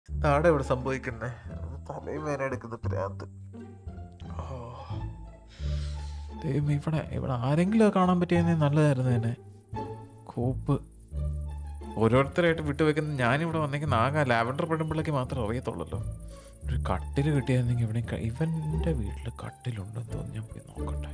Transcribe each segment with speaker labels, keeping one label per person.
Speaker 1: താടെ ഇവിടെ സംഭവിക്കുന്നേ തലയും വേന എടുക്കുന്ന പ്രാന്ത് ഓ. ദൈവമേ ഇവിടെ ഇവിടെ ആരെങ്കിലും അത് കാണാൻ പറ്റിയെന്നെ നല്ലതായിരുന്നു തന്നെ കോപ്പ് ഓരോരുത്തരായിട്ട് വിട്ടുവെക്കുന്ന ഞാനിവിടെ വന്നേക്കുന്ന ആകെ ലാവൻഡർ പെടുമ്പോഴേക്ക് മാത്രമേ അറിയത്തുള്ളല്ലോ ഒരു കട്ടിൽ കിട്ടിയായിരുന്നെങ്കിൽ ഇവിടെ ക- ഇവന്റെ വീട്ടിൽ കട്ടിലുണ്ടെന്ന് തോന്നി ഞാൻ പോയി നോക്കട്ടെ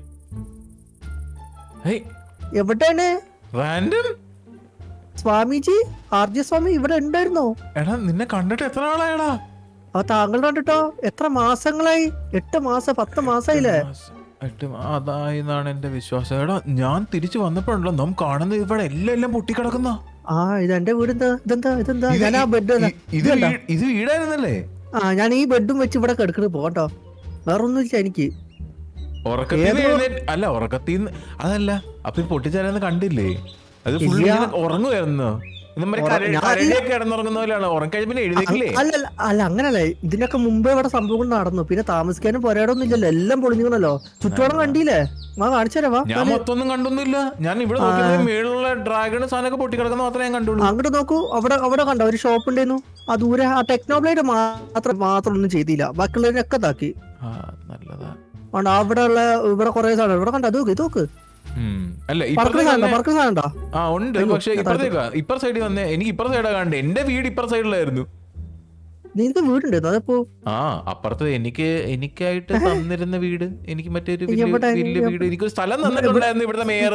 Speaker 1: ഹേയ്
Speaker 2: എവിടെയാണ്
Speaker 1: random
Speaker 2: Swamiji R J Swami ഇവിടെ ഉണ്ടായിരുന്നോ
Speaker 1: എടാ നിന്നെ കണ്ടിട്ട് എത്ര നാളായടാ
Speaker 2: ആ താങ്കൾ കണ്ടിട്ടോ എത്ര മാസങ്ങളായി എട്ട് മാസം പത്ത് മാസമായില്ലേ
Speaker 1: മാസം, എട്ട് മാ- അതായി എന്നാണ് എന്റെ വിശ്വാസം എടാ ഞാൻ തിരിച്ചു വന്നപ്പോഴല്ലോ നാം കാണുന്നത് ഇവിടെ എല്ലാം എല്ലാം പൊട്ടിക്കിടക്കുന്ന
Speaker 2: ആ ഇത് എന്റെ വീട് എന്താ ഇതെന്താ ഇതെന്താ ഞാൻ ആ ബെഡ്
Speaker 1: ഇത് വീ- ഇത് വീടായിരുന്നല്ലേ
Speaker 2: ആ ഞാൻ ഈ ബെഡും വെച്ച് ഇവിടെ കിടക്കണ് പോകട്ടോ വേറൊന്നുമില്ല എനിക്ക്
Speaker 1: ഉറക്കത്തിൽ
Speaker 2: ഏതോ-
Speaker 1: എഴുന്നേറ്റ് അല്ല ഉറക്കത്തിൽ അതല്ല അപ്പൊ ഈ പൊട്ടിച്ചാലെന്ന് കണ്ടില്ലേ അത് ഫുൾ
Speaker 2: ഇല്ല.
Speaker 1: ഉറങ്ങുമായിരുന്നു ഇന്നലെ
Speaker 2: ഉറ- ഞാൻ-
Speaker 1: കരടിയൊക്കെ കിടന്നുറങ്ങുന്ന പോലെയാണ് ഉറക്കം പിന്നെ എഴുന്നേക്കില്ലേ
Speaker 2: അല്ല അല്ല, അല്ല അങ്ങനല്ലേ ഇതിനൊക്കെ മുമ്പേ ഇവിടെ സംഭവം നടന്നു പിന്നെ താമസിക്കാനും പോരാടൊന്നും ഇല്ലല്ലോ എല്ലാം പൊളിഞ്ഞുകൊണ്ടല്ലോ ചുറ്റുപാടും കണ്ടില്ലേ വാ കാണിച്ചു തരാം വാ
Speaker 1: ഞാൻ മൊത്തം ഒന്നും കണ്ടൊന്നുമില്ല ഞാൻ ഇവിടെ നോക്കിയത് മേളിലുള്ള ഡ്രാഗൺ സാധനമൊക്കെ പൊട്ടിക്കിടക്കുന്ന മാത്രമേ ഞാൻ കണ്ടുള്ളൂ
Speaker 2: അങ്ങോട്ട് നോക്കൂ അവിടെ അവിടെ കണ്ടോ ഒരു ഷോപ്പ് ഉണ്ടായിരുന്നു ആ ദൂരെ ആ ടെക്നോബ്ലൈഡ് മാത്രം മാത്രം ഒന്നും ചെയ്തില്ല ബാക്കിയുള്ളവരൊക്കെ ഇതാക്കി
Speaker 1: ആ നല്ലതാ
Speaker 2: അതുകൊണ്ട് അവിടെ ഉള്ള ഇവിടെ കുറെ സാധനം ഇവിടെ കണ്ടോ ഇത് നോക്ക്
Speaker 1: ഉം. അല്ല
Speaker 2: പറക്കുന്ന
Speaker 1: ഇപ്പുറത്തെ
Speaker 2: സാധനം പറക്കുന്ന സാധനം ഉണ്ടോ
Speaker 1: ആ ഉണ്ട്
Speaker 2: അയ്യോ,
Speaker 1: പക്ഷെ
Speaker 2: ഞാൻ
Speaker 1: ഇപ്പുറത്തേക്കാ ഇപ്പുറ സൈഡിൽ വന്നേ എനിക്ക് ഇപ്പുറ സൈഡാ കാണണ്ടേ എന്റെ വീട് ഇപ്പുറ സൈഡിലായിരുന്നു
Speaker 2: നിനക്ക് വീടുണ്ടായിരുന്നു അതിപ്പോ
Speaker 1: ആ അപ്പുറത്ത് എനിക്ക് എനിക്കായിട്ട് തന്നിരുന്ന വീട് എനിക്ക് മറ്റൊരു വലിയ
Speaker 2: എവിടെ?
Speaker 1: വലിയ വീട് എനിക്കൊരു സ്ഥലം തന്നിട്ടുണ്ടായിരുന്നു ഇവിടുത്തെ മേയർ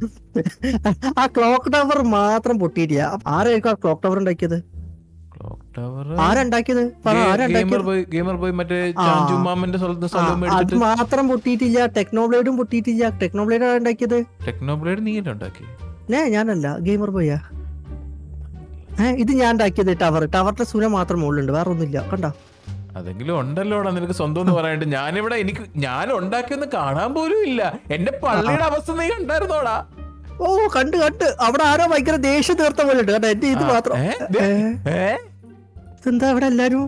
Speaker 2: ആ ക്ലോക്ക് ടവർ മാത്രം പൊട്ടിയിട്ടില്ല ആരായിരിക്കും ആ ക്ലോക്ക് ടവർ ഉണ്ടാക്കിയത്
Speaker 1: ക്ലോക്ക് ടവർ
Speaker 2: ആരുണ്ടാക്കിയത് പറ
Speaker 1: ഗെയിമർ
Speaker 2: ആരുണ്ടാക്കിയത്
Speaker 1: ബോയ് ഗെയിമർ ബോയ് മറ്റേ
Speaker 2: ആ.
Speaker 1: ചാഞ്ചുമാമന്റെ സ്ഥലത്ത്
Speaker 2: ആ,
Speaker 1: സ്ഥലവും
Speaker 2: അത്
Speaker 1: മേടിച്ചിട്ട്
Speaker 2: മാത്രം പൊട്ടിയിട്ടില്ല ടെക്നോബ്ലേഡും പൊട്ടിയിട്ടില്ല ടെക്നോബ്ലേഡ് ആരാ ഉണ്ടാക്കിയത്
Speaker 1: ടെക്നോബ്ലേഡ് നീയല്ലേ ഉണ്ടാക്കി
Speaker 2: ഏ ഞാനല്ല ഗെയിമർ ബോയാ ഏ ഇത് ഞാൻ ഉണ്ടാക്കിയത് ടവർ ടവറിന്റെ സുന മാത്രം മുകളിലുണ്ട് വേറെ ഒന്നുമില്ല കണ്ട
Speaker 1: അതെങ്കിലും ഉണ്ടല്ലോടാ നിനക്ക് സ്വന്തം എന്ന് പറയാനായിട്ട് ഞാനിവിടെ എനിക്ക് ഞാൻ ഉണ്ടാക്കിയൊന്നും കാണാൻ പോലും ഇല്ല എന്റെ പള്ളിയുടെ അവസ്ഥ നീ കണ്ടായിരുന്നോടാ
Speaker 2: ഓ കണ്ട് കണ്ട് അവിടെ ആരോ ഭയങ്കര ദേഷ്യം തീർത്ത പോലെ ഉണ്ട് കേട്ടോ എന്റെ ഇത്
Speaker 1: ആ,
Speaker 2: മാത്രം
Speaker 1: ഏ? ദേ,
Speaker 2: ഏ,
Speaker 1: ഏ?
Speaker 2: ഇതെന്താ ഇവിടെ എല്ലാരും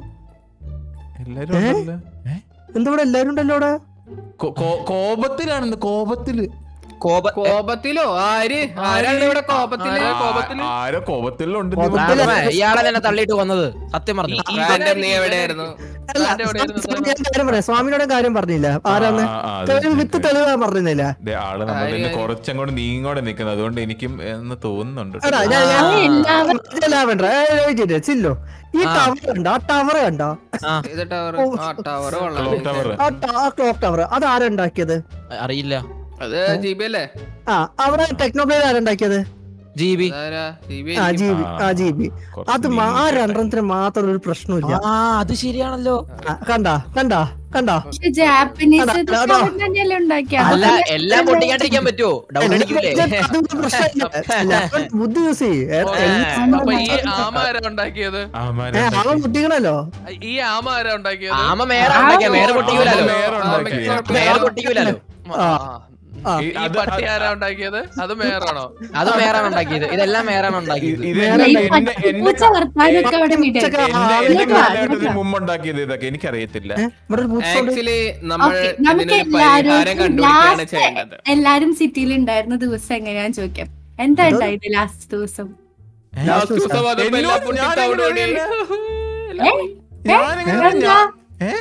Speaker 1: എല്ലാരും
Speaker 2: ഏ?
Speaker 1: ഉണ്ടല്ലോ. ഏ?
Speaker 2: എന്താ ഇവിടെ എല്ലാരും ഉണ്ടല്ലോ ഇവിടെ
Speaker 1: കോ- കോ- കോപത്തിലാണെന്ന് കോപത്തില്
Speaker 3: കോപ
Speaker 4: കോപത്തിലോ ആര് ആരാണ് ഇവിടെ കോപത്തില്
Speaker 1: ആ,
Speaker 4: കോപത്തില്
Speaker 1: ആരോ കോപത്തിലുണ്ട് നീ
Speaker 2: കോപത്തില്
Speaker 1: പറഞ്ഞത്.
Speaker 3: ഇയാളെ തന്നെ തള്ളിയിട്ട് വന്നത് സത്യം പറഞ്ഞു
Speaker 4: റാൻഡം നീ എവിടെയായിരുന്നു
Speaker 2: അല്ല
Speaker 4: ആരുടെ എവിടെയായിരുന്നു
Speaker 2: സ്വാമി- ഞാൻ കാര്യം പറയാം സ്വാമിയുടെ കാര്യം പറഞ്ഞില്ല ആരാന്ന്
Speaker 1: ആ, ആ, അത്
Speaker 2: തെളിവ് വിത്ത്
Speaker 1: ശരി.
Speaker 2: തെളിവ് പറഞ്ഞില്ല
Speaker 1: ദേ, ആള് നമ്മളിൽ നിന്ന് കുറച്ചങ്ങോട്ട് നീങ്ങോടെ നിക്കുന്നത് അതുകൊണ്ട് എനിക്കും എന്ന് തോന്നുന്നുണ്ട്
Speaker 2: എടാ
Speaker 1: കേട്ടോ.
Speaker 2: ഞാൻ ഞാൻ
Speaker 5: ആ, എല്ലാവരും-
Speaker 2: എല്ലാവരും ഏ, വെയിറ്റ് ചെയ്യ്, ചില്ലോ ഈ
Speaker 3: ആ.
Speaker 2: ടവർ കണ്ടോ ആ ടവർ കണ്ടോ
Speaker 4: ഇത് ടവർ
Speaker 2: ഓ.
Speaker 4: ആ ടവർ
Speaker 1: Clock tower.
Speaker 4: കൊള്ളാം
Speaker 2: ആ ക്ലോക്ക് ടവർ അത് ആരുണ്ടാക്കിയത്
Speaker 3: അറിയില്ല
Speaker 4: അത് ജി ബി അല്ലേ
Speaker 2: ആ അവിടെ ടെക്നോബ്ലേഡ് ആരുണ്ടാക്കിയത്
Speaker 3: ജി ബി
Speaker 4: അതാരാ ജി ബി
Speaker 2: ആ ജി ബി ആ ജി ബി
Speaker 1: കുറച്ച്
Speaker 2: അത് മാ- ആ
Speaker 1: നീങ്ങി
Speaker 2: രണ്ടെണ്ണത്തിന് മാത്രം ഒരു പ്രശ്നമില്ല
Speaker 3: ആ അത് ശരിയാണല്ലോ
Speaker 2: ആ, കണ്ടാ കണ്ടാ കണ്ടാ
Speaker 5: പക്ഷെ ജാപ്പനീസ്
Speaker 2: അതാ,
Speaker 5: ഇത്
Speaker 2: അതാ.
Speaker 5: അവർ തന്നെയല്ലേ ഉണ്ടാക്കിയ
Speaker 3: അല്ല എല്ലാം പൊട്ടിക്കാണ്ടിരിക്കാൻ പറ്റുമോ ഡൗട്ട് അടിക്കൂലേ
Speaker 2: അതൊന്നും പ്രശ്നമില്ല അല്ല, അവൻ ബുദ്ധി യൂസ് ചെയ്യ്
Speaker 4: അപ്പൊ ഈ ആമ ആരാ ഉണ്ടാക്കിയത്
Speaker 1: ആമാരെ
Speaker 2: അവൻ ബുദ്ധികളല്ലോ
Speaker 4: ഈ ആമ ആരാ ഉണ്ടാക്കിയത്
Speaker 3: ആമ മേറ ഉണ്ടാക്കിയ മേረ പൊട്ടിക്കൂലല്ലോ
Speaker 1: മേയർ ഉണ്ടാക്കി.
Speaker 3: മേര പൊട്ടിക്കൂലല്ലോ
Speaker 2: ആ. ആ.
Speaker 4: ഈ
Speaker 1: അത്
Speaker 4: പട്ടി ആരാ ഉണ്ടാക്കിയത് അത് മേയറാണോ
Speaker 3: അത് മേറാണ് ഉണ്ടാക്കിയത് ഇതെല്ലാം മേറാണ് ഉണ്ടാക്കിയത്
Speaker 1: ഇത്
Speaker 2: വേറെ
Speaker 1: എന്റെ-
Speaker 5: ഈ
Speaker 1: എന്റെ- എന്റെ-
Speaker 5: പൂച്ച വർത്താനൊക്കെ അവിടെ വിടരുത്.
Speaker 2: ഉച്ചക്ക്
Speaker 1: എന്റെ- എന്റെ
Speaker 2: ആളുകൾ
Speaker 1: കാലഘട്ടത്തിന് മുമ്പ് ഉണ്ടാക്കിയത് ഇതൊക്കെ എനിക്കറിയത്തില്ല
Speaker 2: ഏ, ഇവിടെ ഒരു പൂച്ച ഉണ്ട്.
Speaker 4: ആക്ച്വലി നമ്മൾ
Speaker 5: Okay, നമുക്ക്
Speaker 4: ഇതിനൊരു പരിഹാരം
Speaker 5: എല്ലാവരും
Speaker 4: കണ്ടുപിടിക്കുകയാണ്
Speaker 5: last
Speaker 4: ചെയ്യേണ്ടത്
Speaker 5: എല്ലാരും സിറ്റിയിൽ ഉണ്ടായിരുന്ന ദിവസം എങ്ങനെയാന്ന് ചോദിക്കാം എന്താ
Speaker 2: എന്തോ?
Speaker 5: ഉണ്ടായത് ലാസ്റ്റ് ദിവസം
Speaker 4: ലാസ്റ്റ് ദിവസം വന്നപ്പോ എല്ലാം
Speaker 1: എന്നോട്
Speaker 4: പൊട്ടി
Speaker 1: ഞാൻ
Speaker 4: തവിട്
Speaker 1: എങ്ങനെ
Speaker 4: പൊടി.
Speaker 5: ഏ?
Speaker 1: ഞാനിങ്ങനെ
Speaker 5: എന്താ?
Speaker 1: ഏ?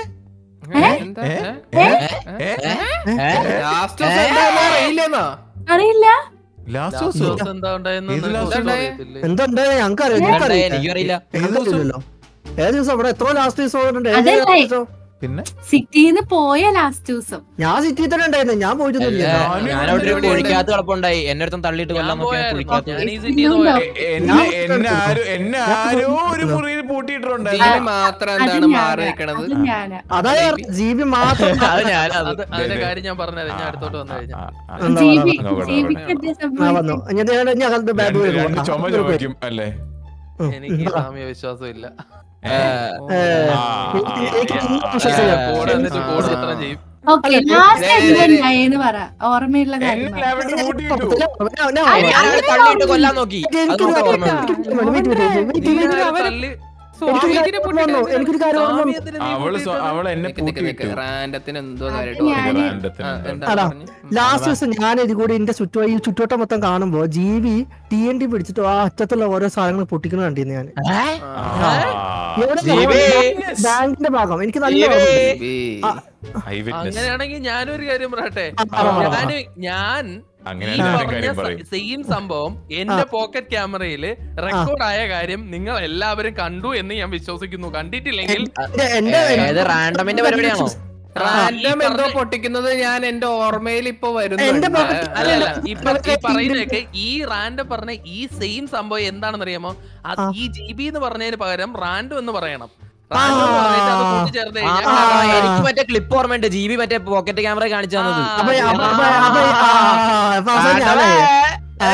Speaker 4: ഏ? എന്താ?
Speaker 1: ഏ?
Speaker 4: ഏ?
Speaker 1: ഏ?
Speaker 4: ഏ? ലാസ്റ്റ് ദിവസം എന്താ എന്ന് അറിയില്ലെന്നാ
Speaker 5: അറിയില്ല
Speaker 1: ലാസ്റ്റ്
Speaker 4: ലാസ്റ്റ്
Speaker 1: ദിവസം
Speaker 4: ദിവസം എന്താ ഉണ്ടായെന്ന്
Speaker 1: ഏത് last
Speaker 4: എന്താ ഉണ്ടായേ?
Speaker 2: എന്താ ഉണ്ടായത് ഞങ്ങൾക്ക് അറിയാം
Speaker 3: എന്താ
Speaker 2: ഞങ്ങൾക്ക്
Speaker 3: എനിക്കും അറിയില്ല
Speaker 2: അറിയില്ലല്ലോ ഏത് ദിവസം അവിടെ എത്ര ലാസ്റ്റ് ദിവസം ഉണ്ട്? ഏത്
Speaker 5: അതല്ലേ?
Speaker 2: last ദിവസം?
Speaker 1: പിന്നെ
Speaker 5: സിറ്റിന്ന് പോയ ലാസ്റ്റ് ദിവസം
Speaker 2: ഞാൻ സിറ്റിയിൽ തന്നെ ഉണ്ടായിരുന്നു ഞാൻ പോയിട്ടൊന്നുമില്ല
Speaker 3: ഏ, ഞാനവിടെ ഒരു കുഴിക്കകത്ത് കിടപ്പുണ്ടായി എന്നെ അടുത്തും തള്ളിയിട്ട്
Speaker 4: ഞാൻ
Speaker 3: കൊല്ലാൻ നോക്കിയ
Speaker 4: പോയായിരുന്നു.
Speaker 3: കുഴിക്കകത്ത്
Speaker 4: ഞാൻ ഈ സിറ്റിയിൽ നിന്ന്
Speaker 5: ഇന്നുണ്ടോ?
Speaker 4: പോയത്.
Speaker 1: എ- എന്നെ എന്നെ ആരോ എന്നെ ആരോ ഒരു മുറിയിൽ പൂട്ടിയിട്ടുണ്ടായിരുന്നു
Speaker 4: ഇതിന് മാത്രം
Speaker 5: അത്
Speaker 4: എന്താണ്
Speaker 5: ഞാനാ
Speaker 4: മാറി നിൽക്കണത്
Speaker 5: അത് ഞാനാ
Speaker 2: അതായത് ജീബി മാത്രം
Speaker 3: അത് ഞാൻ അത്
Speaker 4: അത് അതിന്റെ കാര്യം ഞാൻ പറഞ്ഞത് ഞാൻ അടുത്തോട്ട് വന്നു കഴിഞ്ഞാൽ
Speaker 1: ആ, ആ, ആ.
Speaker 2: എന്താ
Speaker 5: ജീവി
Speaker 1: അങ്ങ് പോകണം,
Speaker 5: ജീവിക്ക് എന്താ
Speaker 2: ആ വന്നു
Speaker 5: സംഭവിച്ചത്
Speaker 2: ഞാൻ ഞാൻ- ഞാൻ അകത്ത് ബാഗ്
Speaker 1: രണ്ട്
Speaker 2: പോയി
Speaker 1: രണ്ട് ചുമ
Speaker 2: കൊണ്ടുവാ.
Speaker 1: ചോദിക്കും അല്ലേ
Speaker 2: ഉം.
Speaker 4: എനിക്ക് സാമ്യ വിശ്വാസം ഇല്ല
Speaker 1: ഏ?
Speaker 2: ഏ,
Speaker 1: ആ,
Speaker 2: എനിക്ക്
Speaker 1: ആ,
Speaker 2: എനിക്ക്
Speaker 1: ആ, ആ,
Speaker 2: വിശ്വസിക്കാം.
Speaker 4: കൂടെ വന്നിട്ട്
Speaker 1: ആ.
Speaker 4: കൂടെ എത്ര ചെയ്യും
Speaker 5: ഓക്കെ
Speaker 2: അല്ല,
Speaker 5: ലാസ്റ്റ്
Speaker 4: ദേ, ദേ, ദേ.
Speaker 5: എന്തുണ്ടായെന്ന് പറ ഓർമ്മയുള്ള കാര്യം
Speaker 1: എന്നെ
Speaker 5: പറ.
Speaker 1: ലാവൻഡർ പൂട്ടിയിട്ടു
Speaker 2: ഞാൻ- ഞാൻ
Speaker 5: അയ്യ,
Speaker 2: വന്നു.
Speaker 3: ഞാനവിടെ തള്ളിയിട്ട് കൊല്ലാൻ നോക്കി അത്
Speaker 2: എനിക്കൊരു
Speaker 3: നോക്കാൻ
Speaker 2: കാര്യം-
Speaker 3: ഓർമ്മയുണ്ട്
Speaker 2: എനിക്കൊരു കാര്യം- wait, wait, wait, wait, wait, wait, wait.
Speaker 4: തള്ളി
Speaker 2: എനിക്കൊരു കാര്യം ഓർമ്മ വന്നു. എനിക്കൊരു കാര്യം ഓർമ്മ വന്നു.
Speaker 1: അവള് സ്വ- അവള് എന്നെ
Speaker 4: നിക്ക് നിക്ക് നിക്ക്.
Speaker 1: പൂട്ടിയിട്ടു
Speaker 4: റാൻഡത്തിന് എന്തോ
Speaker 5: അത്
Speaker 4: കാര്യമായിട്ട്
Speaker 5: ഞാൻ-
Speaker 4: പറഞ്ഞു.
Speaker 1: റാൻഡത്തിന്
Speaker 4: ആ,
Speaker 1: എന്തോ.
Speaker 4: എന്താ
Speaker 2: അതാ.
Speaker 4: പറഞ്ഞ്?
Speaker 2: ലാസ്റ്റ് ദിവസം ഞാൻ ഇത് കൂടി എന്റെ ചുറ്റു ഈ ചുറ്റുവട്ടം മൊത്തം കാണുമ്പോ ജീവി ടി എൻ ഡി പിടിച്ചിട്ട് ആ അറ്റത്തുള്ള ഓരോ സാധനങ്ങൾ പൊട്ടിക്കുന്നത് കണ്ടിരുന്നു ഞാൻ
Speaker 4: ആ.
Speaker 1: ആ.
Speaker 2: എവിടെ
Speaker 3: ജീവേ.
Speaker 2: ബാങ്കിന്റെ ഭാഗം എനിക്ക് നല്ല
Speaker 3: ജീവേ.
Speaker 2: ഓർമ്മയുണ്ട്.
Speaker 4: ഈ-
Speaker 2: ആ,
Speaker 1: ഐ വിറ്റ്നസ്
Speaker 4: അങ്ങനെയാണെങ്കിൽ ഞാനൊരു കാര്യം പറയട്ടെ
Speaker 2: ആ, പറ, പറ, പറ.
Speaker 4: ഞാന് ഞാൻ ഈ
Speaker 1: അങ്ങനെയാണ് ഞാനും
Speaker 4: പറഞ്ഞ
Speaker 1: കാര്യം പറയും
Speaker 4: സെയിം സംഭവം എന്റെ പോക്കറ്റ് ക്യാമറയില് റെക്കോർഡ് ആയ കാര്യം നിങ്ങൾ എല്ലാവരും കണ്ടു എന്ന് ഞാൻ വിശ്വസിക്കുന്നു കണ്ടിട്ടില്ലെങ്കിൽ
Speaker 2: എന്റെ- എന്റെ
Speaker 3: ഏത് റാൻഡമിന്റെ പരിപാടിയാണോ
Speaker 4: ഈ
Speaker 6: റാൻഡം എന്തോ
Speaker 4: പറഞ്ഞ-
Speaker 6: പൊട്ടിക്കുന്നത് ഞാൻ എന്റെ ഓർമ്മയിൽ ഇപ്പൊ
Speaker 2: എന്റെ
Speaker 6: വരുന്നുണ്ട്
Speaker 2: pocket-
Speaker 4: അല്ല അല്ല ഈ പറ- ഈ
Speaker 2: ഇതൊക്കെ
Speaker 4: പറയുന്നതൊക്കെ ഈ റാൻഡ് പറഞ്ഞ ഈ സെയിം സംഭവം എന്താണെന്ന് അറിയാമോ അത്
Speaker 2: ആ.
Speaker 4: ഈ ജി ബി എന്ന് പറഞ്ഞതിന് പകരം റാൻഡു എന്ന് പറയണം റാൻഡു എന്ന് പറഞ്ഞിട്ട് അത് കൂട്ടിച്ചേർത്ത്
Speaker 3: ആ,
Speaker 4: കഴിഞ്ഞാൽ
Speaker 3: ആ,
Speaker 4: കാരണം
Speaker 3: എനിക്ക് മറ്റേ ക്ലിപ്പ് ഓർമ്മയുണ്ട് ജി ബി മറ്റേ പോക്കറ്റ് ക്യാമറ കാണിച്ചു തന്നത്
Speaker 4: ആ,
Speaker 2: അപ്പൊ അപ്പൊ അപ്പൊ അപ്പൊ ആ, അപ്പൊ അവസാനം ഞാനേ ആ